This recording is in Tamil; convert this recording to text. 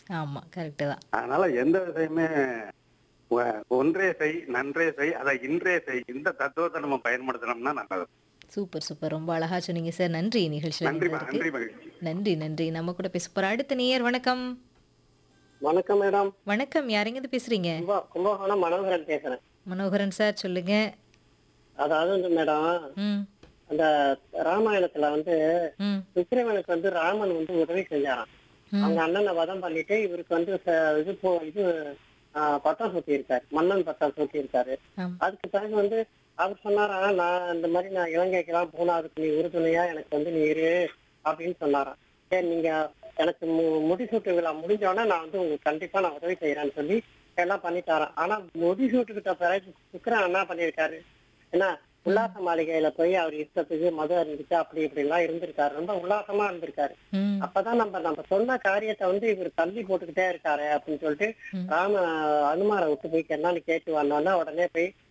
ஆமா கரெக்ட் தான் அதனால எந்த விஷயமே ஒ- ஒன்றே செய் நன்றே செய் அதை இன்றே செய் இந்த தத்துவத்தை நம்ம பயன்படுத்தினோம்னா நல்லது சூப்பர் சூப்பர் ரொம்ப அழகா சொன்னீங்க சார் நன்றி நிகழ்ச்சியில் நன்றிமா வந்ததுக்கு. நன்றி மகிழ்ச்சி நன்றி நன்றி நம்ம கூட பேச போற அடுத்த நேயர் வணக்கம் வணக்கம் மேடம் வணக்கம் யாரெங்கிருந்து பேசுறீங்க கும்ப- கும்பகோணம் மனோகரன் பேசுறேன் மனோகரன் சார் சொல்லுங்க அதாவது வந்து மேடம் ம் அந்த ராமாயணத்துல வந்து ம் சுக்கிரவனுக்கு வந்து ராமன் வந்து உதவி செஞ்சாராம் ம். அவங்க அண்ணனை வதம் பண்ணிட்டு இவருக்கு வந்து ச- இது போ இது ஆ, பட்டம் சூட்டி இருக்காரு மன்னன் பட்டம் சூட்டி இருக்காரு ஆம். அதுக்கு பிறகு வந்து அவர் சொன்னாராம் நான் இந்த மாதிரி நான் இலங்கைக்கெல்லாம் போனா அதுக்கு நீ உறுதுணையா எனக்கு வந்து நீ இரு அப்படின்னு சொன்னாராம் சரி நீங்க எனக்கு மு- முடிசூட்டு விழா முடிஞ்சோடனே நான் வந்து உங்களுக்கு கண்டிப்பா நான் உதவி செய்யறேன்னு சொல்லி எல்லாம் பண்ணிட்டாராம் ஆனா முடிசூட்டுக்கிட்ட பிறகு சுக்கிரன் என்ன பண்ணிருக்காரு என்ன உல்லாச மாளிகையில போய் அவர் இஷ்டத்துக்கு மது அறிஞ்சிட்டு அப்படி இப்படி எல்லாம் இருந்திருக்காரு ரொம்ப உல்லாசமா இருந்திருக்காரு ம் அப்பதான் நம்ம நம்ம சொன்ன காரியத்தை வந்து இவர் தள்ளி போட்டுக்கிட்டே இருக்காரு அப்படின்னு சொல்லிட்டு ம். ராம அனுமாரை விட்டு போய் என்னன்னு கேட்டு வந்தோன்னா உடனே போய்